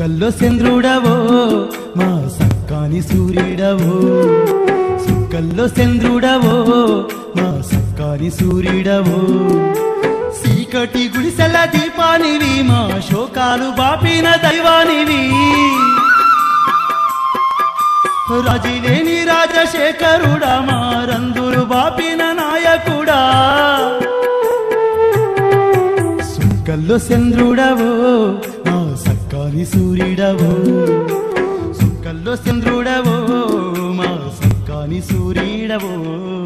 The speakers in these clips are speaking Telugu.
సుక్కల్లో చంద్రుడవో మా సక్కాని సూర్యుడవో సుక్కల్లో చంద్రుడవో మా సక్కాని సూర్యుడవో చీకటి గుడిసెల దీపానివి మా శోకాలు బాపిన దైవానివి రజిలేని రాజశేఖరుడా మా రందులు బాపిన నాయకుడా సుక్కల్లో చంద్రుడవో మా సక్కాని సూర్యుడవో సుక్కల్లో చంద్రుడవో మా సక్కాని సూర్యుడవో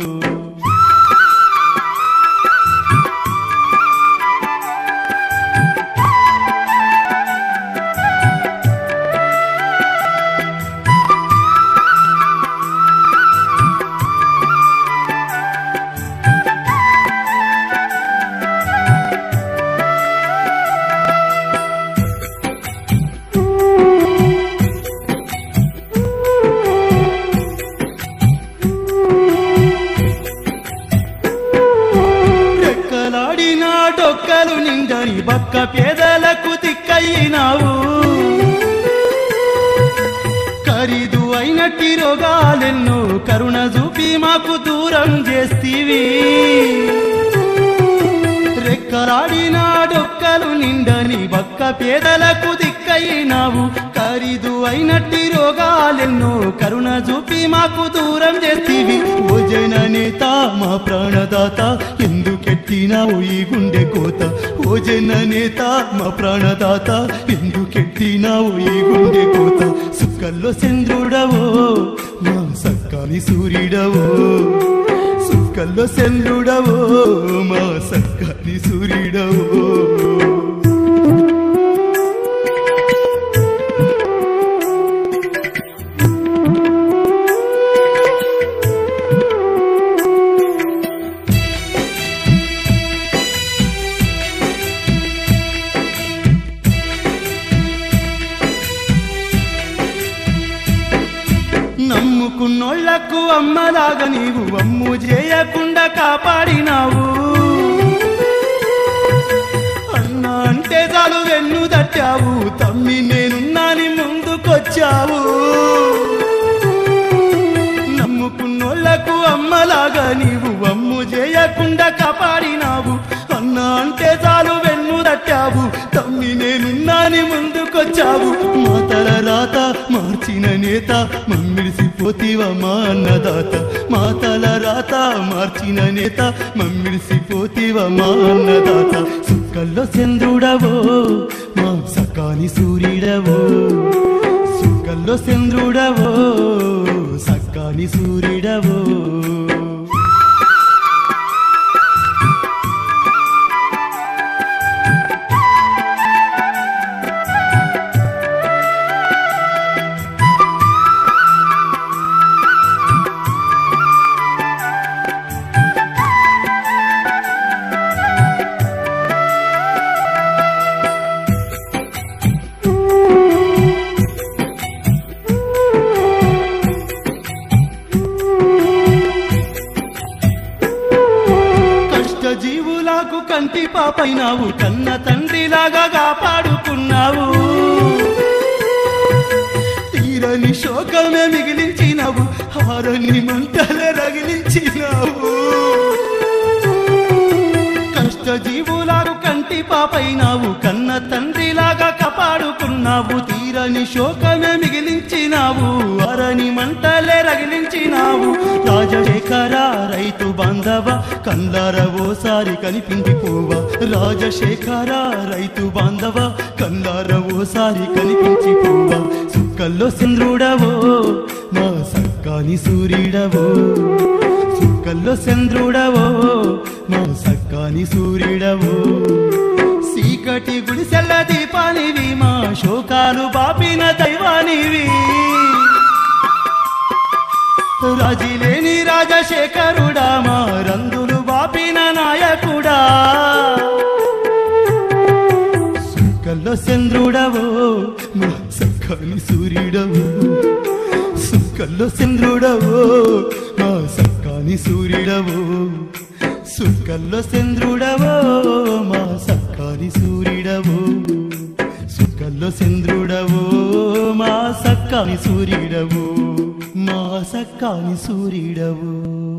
రెక్కలాడిన డొక్కలు నిండని బక్క పేదలకు తిక్కయినావు ఖరీదు అయినట్టి రోగాలెన్నో కరుణ చూపి మాకు దూరం చేస్తీవి రెక్కలాడిన డొక్కలు నిండని బక్క పేదలకు దిక్కయినావు ఖరీదు అయినట్టి రోగాలెన్నో కరుణ చూపి మాకు దూరం చేస్తీవి ఓ జన నేత మా ప్రాణదాత ఎందుకెట్టినావు ఈ గుండె కోత ఓ జన నేత మా ప్రాణదాత ఎందుకెట్టినావు ఈ గుండె కోత సుక్కల్లో చంద్రుడవో మా సక్కాని సూర్యుడవో సుక్కల్లో చంద్రుడవో మా సక్కని సూర్యుడవో నమ్ముకున్నోళ్లకు అమ్మలాగా నీవు అమ్ము చేయకుండా కాపాడినావు అన్న అంటే చాలు వెన్ను తట్టావు తమ్మి నేనున్నాని ముందుకొచ్చావు నమ్ముకున్నోళ్లకు అమ్మలాగా నీవు అమ్ము చేయకుండా కాపాడినావు అన్న అంటే చాలు వెన్ను తట్టావు తమ్మి నేనున్నాని ముందుకొచ్చావు మా తల రాత మార్చిన నేత మమ్మిడిసిపోతీవా మా అన్నదాత మా తల రాత మార్చిన నేత మమ్మిడిసిపోతీవా మా అన్నదాత సుక్కల్లో చంద్రుడవో మా సకాని సూర్యుడవో సుక్కల్లో చంద్రుడవో సక్కాని సూర్యుడవో కష్టజీవులకు కంటి పాపైనావు కన్న తండ్రిలాగా కాపాడుకున్నావు తీరని శోకమే మిగిలించినావు హారని మంటలే రగిలించినావు కష్టజీవులకు కంటి పాపైనావు కన్న తండ్రిలాగా కాపాడుకున్నావు తీరని శోకమే మిగిలించినావు అరని మంటలే రగిలించినావు రాజశేఖర రైతు బాంధవ కందార ఓసారి కనిపించిపోవా రాజశేఖర రైతు బాంధవ కందార ఓసారి కనిపించిపోవా సుక్కల్లో చంద్రుడవో మా సక్కాని సూర్యుడవో సుక్కల్లో చంద్రుడవో మా సక్కాని సూర్యుడవో చీకటి గుడిసెల్ల దీపానివి మా శోకాలు బాపిన దైవానివి రాజిలేని రాజశేఖరుడా మా రంగులు బాపిన నాయకుడా సుక్కల్లో చంద్రుడవో మా సక్కని సూర్యుడవో సుక్కల్లో చంద్రుడవో మా సక్కని సూర్యుడవో సుక్కల్లో చంద్రుడవో మా సక్కని సూర్యుడవో సుక్క సుక్కల్లో చంద్రుడవో మా సక్కాని సూర్యుడవు మా సక్కాని సూర్యుడవు